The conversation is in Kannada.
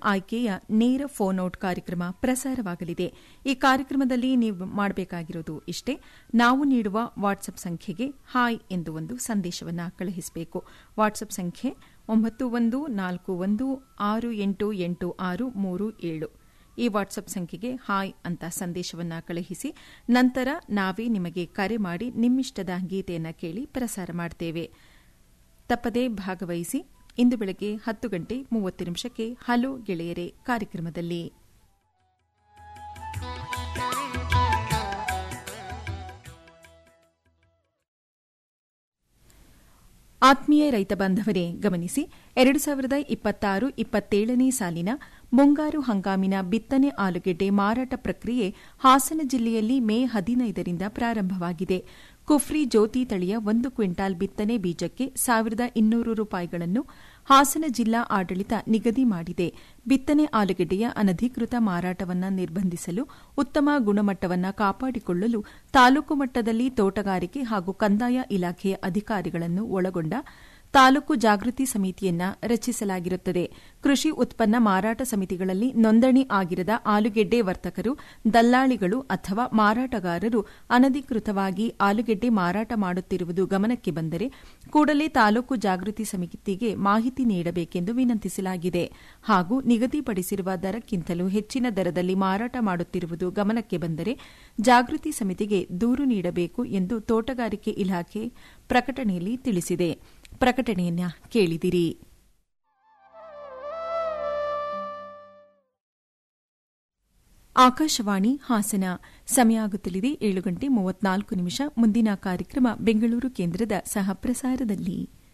ಆಯ್ಕೆಯ ನೇರ ಫೋನ್ ಔಟ್ ಕಾರ್ಯಕ್ರಮ ಪ್ರಸಾರವಾಗಲಿದೆ ಈ ಕಾರ್ಯಕ್ರಮದಲ್ಲಿ ನೀವು ಮಾಡಬೇಕಾಗಿರೋದು ಇಷ್ಟೇ ನಾವು ನೀಡುವ ವಾಟ್ಸ್ಆಪ್ ಸಂಖ್ಯೆಗೆ ಹಾಯ್ ಎಂದು ಒಂದು ಸಂದೇಶವನ್ನು ಕಳುಹಿಸಬೇಕು ವಾಟ್ಸ್ಆಪ್ ಸಂಖ್ಯೆ ಒಂಬತ್ತು ಒಂದು ನಾಲ್ಕು ಒಂದು ಆರು ಎಂಟು ಎಂಟು ಆರು ಮೂರು ಏಳು ಈ ವಾಟ್ಸ್ಆಪ್ ಸಂಖ್ಯೆಗೆ ಹಾಯ್ ಅಂತ ಸಂದೇಶವನ್ನು ಕಳುಹಿಸಿ ನಂತರ ನಾವೇ ನಿಮಗೆ ಕರೆ ಮಾಡಿ ನಿಮ್ಮಿಷ್ಟದ ಗೀತೆಯನ್ನು ಕೇಳಿ ಪ್ರಸಾರ ಮಾಡ್ತೇವೆ ತಪ್ಪದೇ ಭಾಗವಹಿಸಿ ಇಂದು ಬೆಳಗ್ಗೆ ಹತ್ತು ಗಂಟೆ ಮೂವತ್ತು ನಿಮಿಷಕ್ಕೆ ಹಲೋ ಗೆಳೆಯರೆ ಕಾರ್ಯಕ್ರಮದಲ್ಲಿ ಆತ್ಮೀಯ ರೈತ ಬಾಂಧವರೇ ಗಮನಿಸಿ ಎರಡು ಸಾವಿರದ ಇಪ್ಪತ್ತಾರು ಇಪ್ಪತ್ತೇಳನೇ ಸಾಲಿನ ಮುಂಗಾರು ಹಂಗಾಮಿನ ಬಿತ್ತನೆ ಆಲೂಗೆಡ್ಡೆ ಮಾರಾಟ ಪ್ರಕ್ರಿಯೆ ಹಾಸನ ಜಿಲ್ಲೆಯಲ್ಲಿ ಮೇ ಹದಿನೈದರಿಂದ ಪ್ರಾರಂಭವಾಗಿದೆ ಕುಫ್ರಿ ಜ್ಯೋತಿ ತಳಿಯ ಒಂದು ಕ್ವಿಂಟಾಲ್ ಬಿತ್ತನೆ ಬೀಜಕ್ಕೆ ಸಾವಿರದ ಇನ್ನೂರು ರೂಪಾಯಿಗಳನ್ನು ಹಾಸನ ಜಿಲ್ಲಾ ಆಡಳಿತ ನಿಗದಿ ಮಾಡಿದೆ ಬಿತ್ತನೆ ಆಲೂಗೆಡ್ಡೆಯ ಅನಧಿಕೃತ ಮಾರಾಟವನ್ನು ನಿರ್ಬಂಧಿಸಲು ಉತ್ತಮ ಗುಣಮಟ್ಟವನ್ನು ಕಾಪಾಡಿಕೊಳ್ಳಲು ತಾಲೂಕು ಮಟ್ಟದಲ್ಲಿ ತೋಟಗಾರಿಕೆ ಹಾಗೂ ಕಂದಾಯ ಇಲಾಖೆಯ ಅಧಿಕಾರಿಗಳನ್ನು ಒಳಗೊಂಡ ತಾಲೂಕು ಜಾಗೃತಿ ಸಮಿತಿಯನ್ನ ರಚಿಸಲಾಗಿರುತ್ತದೆ ಕೃಷಿ ಉತ್ಪನ್ನ ಮಾರಾಟ ಸಮಿತಿಗಳಲ್ಲಿ ನೋಂದಣಿ ಆಗಿರದ ಆಲೂಗೆಡ್ಡೆ ವರ್ತಕರು ದಲ್ಲಾಳಿಗಳು ಅಥವಾ ಮಾರಾಟಗಾರರು ಅನಧಿಕೃತವಾಗಿ ಆಲೂಗೆಡ್ಡೆ ಮಾರಾಟ ಮಾಡುತ್ತಿರುವುದು ಗಮನಕ್ಕೆ ಬಂದರೆ ಕೂಡಲೇ ತಾಲೂಕು ಜಾಗೃತಿ ಸಮಿತಿಗೆ ಮಾಹಿತಿ ನೀಡಬೇಕೆಂದು ವಿನಂತಿಸಲಾಗಿದೆ ಹಾಗೂ ನಿಗದಿಪಡಿಸಿರುವ ದರಕ್ಕಿಂತಲೂ ಹೆಚ್ಚಿನ ದರದಲ್ಲಿ ಮಾರಾಟ ಮಾಡುತ್ತಿರುವುದು ಗಮನಕ್ಕೆ ಬಂದರೆ ಜಾಗೃತಿ ಸಮಿತಿಗೆ ದೂರು ನೀಡಬೇಕು ಎಂದು ತೋಟಗಾರಿಕೆ ಇಲಾಖೆ ಪ್ರಕಟಣೆಯಲ್ಲಿ ತಿಳಿಸಿದೆ ಪ್ರಕಟಣೆಯನ್ನ ಕೇಳಿದಿರಿ ಆಕಾಶವಾಣಿ ಹಾಸನ ಸಮಯ ಆಗುತ್ತಲಿದೆ ಏಳು ಗಂಟೆ ಮೂವತ್ನಾಲ್ಕು ನಿಮಿಷ ಮುಂದಿನ ಕಾರ್ಯಕ್ರಮ ಬೆಂಗಳೂರು ಕೇಂದ್ರದ ಸಹ ಪ್ರಸಾರದಲ್ಲಿ